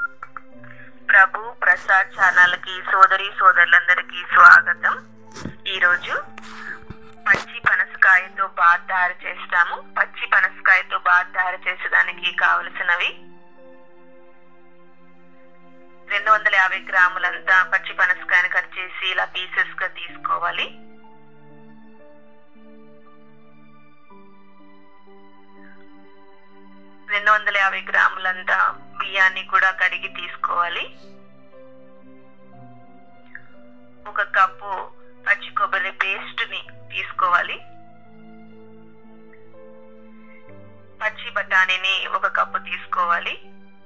ప్రభు Prasad channel కి సోదరి సోదరులందరికీ స్వాగతం ఈరోజు పచ్చి పనసకాయతో బాత్ తయారు చేస్తాము పచ్చి పనసకాయతో బాత్ తయారు చేసేదానికి కావలసినవి రెండు వందల యాభై గ్రాములంతా పచ్చి పనసకాయని కట్ చేసి ఇలా పీసెస్ గా తీసుకోవాలి రెండు వందల యాభై గ్రాములంతా బియ్యాన్ని కూడా కడిగి తీసుకోవాలి ఒక కప్పు పచ్చి కొబ్బరి పేస్ట్ ని తీసుకోవాలి పచ్చి బఠానీని ఒక కప్పు తీసుకోవాలి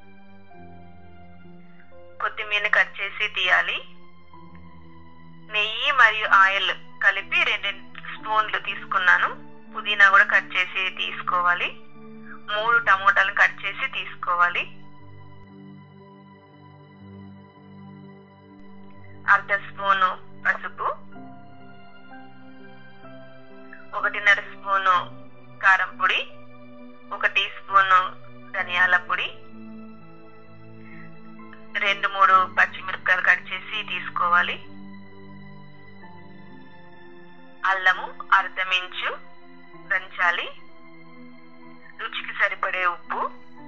కొత్తిమీర కట్ చేసి తీయాలి నెయ్యి మరియు ఆయిల్ కలిపి రెండు స్పూన్లు తీసుకున్నాను పుదీనా కూడా కట్ చేసి తీసుకోవాలి మూడు టమోటాలు కట్ చేసి తీసుకోవాలి అర్ధ స్పూను పసుపు ఒకటిన్నర స్పూను కారం పొడి ఒక టీ స్పూను ధనియాల పొడి రెండు మూడు పచ్చిమిరపకాయలు కట్ చేసి తీసుకోవాలి అల్లము అర్ధం ఇంచు దంచాలి రుచికి సరిపడే ఉప్పు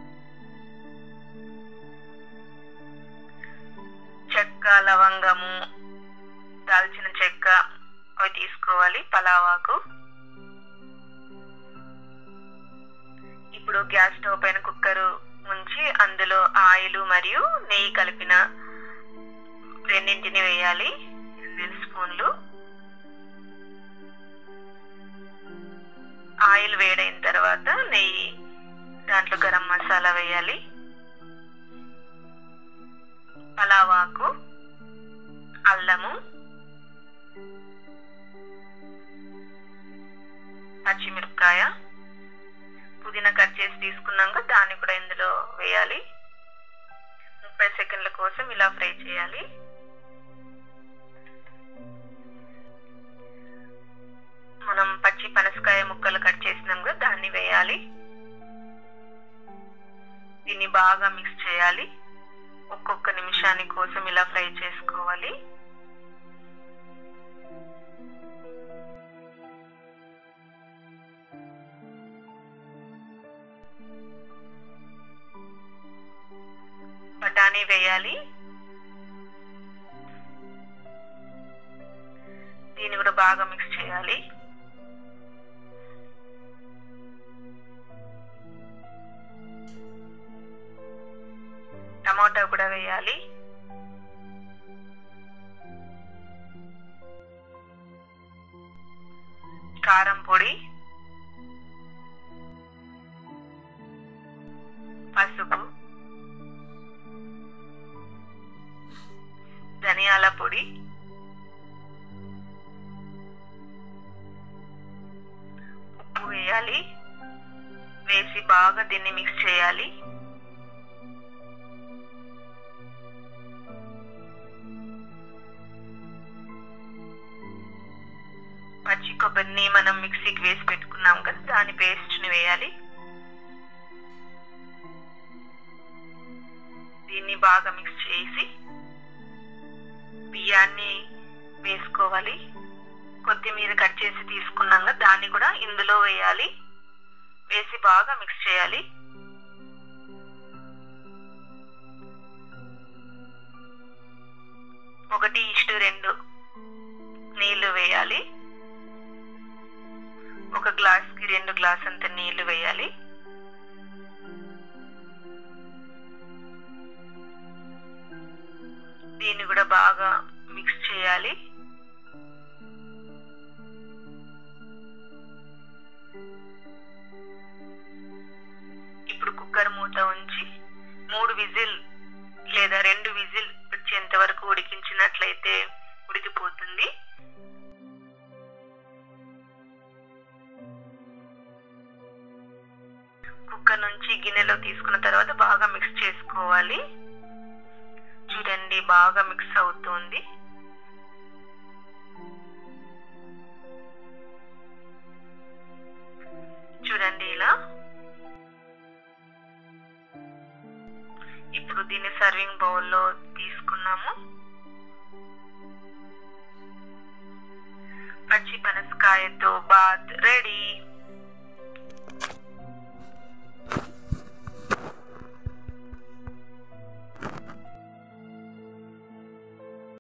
చెక్క లవంగము దాల్చిన చెక్క అవి తీసుకోవాలి పలావాకు ఇప్పుడు గ్యాస్ స్టవ్ పైన కుక్కర్ ఉంచి అందులో ఆయిల్ మరియు నెయ్యి కలిపిన రెండింటిని వేయాలి రెండు స్పూన్లు ఆయిల్ వేడైన తర్వాత నెయ్యి దాంట్లో గరం మసాలా వేయాలి పలావాకు అల్లము పచ్చిమిరపకాయ పుదీనా కట్ చేసి తీసుకున్నాక దాన్ని కూడా ఇందులో వేయాలి ముప్పై సెకండ్ల కోసం ఇలా ఫ్రై చేయాలి మనం పచ్చి పనసకాయ ముక్కలు కట్ చేసినాం కదా దాన్ని వేయాలి దీన్ని బాగా మిక్స్ చేయాలి ఒక్కొక్క నిమిషాని కోసం ఇలా ఫ్రై చేసుకోవాలి బఠానీ వేయాలి దీన్ని కూడా బాగా మిక్స్ చేయాలి టమాటా కూడా వేయాలి కారం పొడి పసుపు ధనియాల పొడి ఉప్పు వేయాలి వేసి బాగా దీన్ని మిక్స్ చేయాలి పచ్చి కొబ్బరిని మనం మిక్సీకి వేసి పెట్టుకున్నాం కదా దాని పేస్ట్ని వేయాలి దీన్ని బాగా మిక్స్ చేసి బియ్యాన్ని వేసుకోవాలి కొత్తిమీర కట్ చేసి తీసుకున్నాం కదా దాన్ని కూడా ఇందులో వేయాలి వేసి బాగా మిక్స్ చేయాలి ఒకటి ఇష్టు రెండు నీళ్లు వేయాలి ఒక గ్లాస్ కి రెండు గ్లాస్ అంత నీళ్లు వేయాలి దీన్ని కూడా బాగా మిక్స్ చేయాలి ఇప్పుడు కుక్కర్ మూత ఉంచి మూడు విజిల్ లేదా రెండు విజిల్ వచ్చేంత వరకు ఉడికించినట్లయితే ఉడికిపోతుంది కుక్కర్ నుంచి గిన్నెలో తీసుకున్న తర్వాత బాగా మిక్స్ చేసుకోవాలి చూడండి బాగా మిక్స్ అవుతుంది చూడండి ఇలా ఇప్పుడు దీన్ని సర్వింగ్ బౌల్లో తీసుకున్నాము పచ్చి పనసకాయతో బాత్ రెడీ